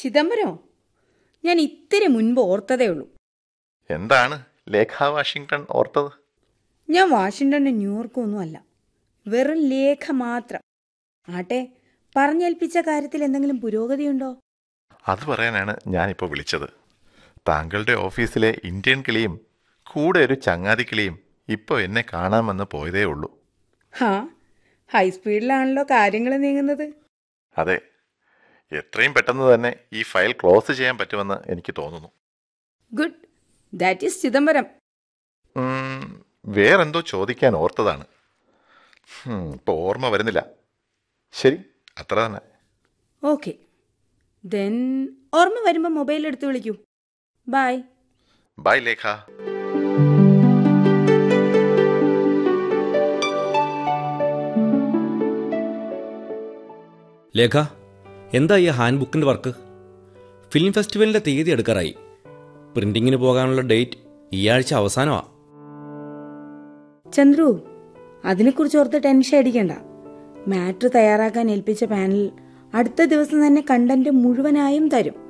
ചിദംബരമോ ഞാൻ ഇത്തിരി മുൻപ് ഓർത്തതേ ഉള്ളൂ എന്താണ് ലേഖ വാഷിങ്ടൺ ഓർത്തത് ഞാൻ വാഷിങ്ടണും ന്യൂയോർക്കും ഒന്നും അല്ല വെറും ലേഖ മാത്രം ആട്ടെ പറഞ്ഞേൽപ്പിച്ച കാര്യത്തിൽ എന്തെങ്കിലും പുരോഗതിയുണ്ടോ അത് പറയാനാണ് ഞാനിപ്പോൾ വിളിച്ചത് താങ്കളുടെ ഓഫീസിലെ ഇന്ത്യൻ കിളിയും കൂടെ ഒരു ചങ്ങാതി കിളിയും ഇപ്പോൾ എന്നെ കാണാമെന്ന് പോയതേ ഉള്ളൂ ഹാ ഹൈസ്പീഡിലാണല്ലോ കാര്യങ്ങൾ നീങ്ങുന്നത് അതെ എത്രയും പെട്ടെന്ന് തന്നെ ഈ ഫയൽ ക്ലോസ് ചെയ്യാൻ പറ്റുമെന്ന് എനിക്ക് തോന്നുന്നു ഗുഡ് ദാറ്റ് ഈസ് ചിദംബരം ഉം, വേറെന്തോ ചോദിക്കാൻ ഓർത്തതാണ് ഉം, ഇപ്പോൾ ഓർമ്മ വരുന്നില്ല ശരി അത്ര തന്നെ ഓക്കെ ദെൻ ഓർമ്മ വരുമ്പോൾ മൊബൈൽ എടുത്ത് വിളിക്കൂ ബൈ ബൈ ലേഖ ലേഖ എന്താ ഈ ഹാൻഡ് ബുക്കിൻ്റെ വർക്ക് ഫിലിം ഫെസ്റ്റിവലിൻ്റെ തീയതി എടുക്കാറായി പ്രിൻറ്റിങ്ങിന് പോകാനുള്ള ഡേറ്റ് ഈ ആഴ്ച അവസാനമാണ് ചന്ദ്രു അതിനെക്കുറിച്ച് ഓർത്ത് ടെൻഷൻ അടിക്കണ്ട മാറ്റർ തയ്യാറാക്കാൻ ഏൽപ്പിച്ച പാനൽ അടുത്ത ദിവസം തന്നെ കണ്ടന്റ് മുഴുവനായും തരും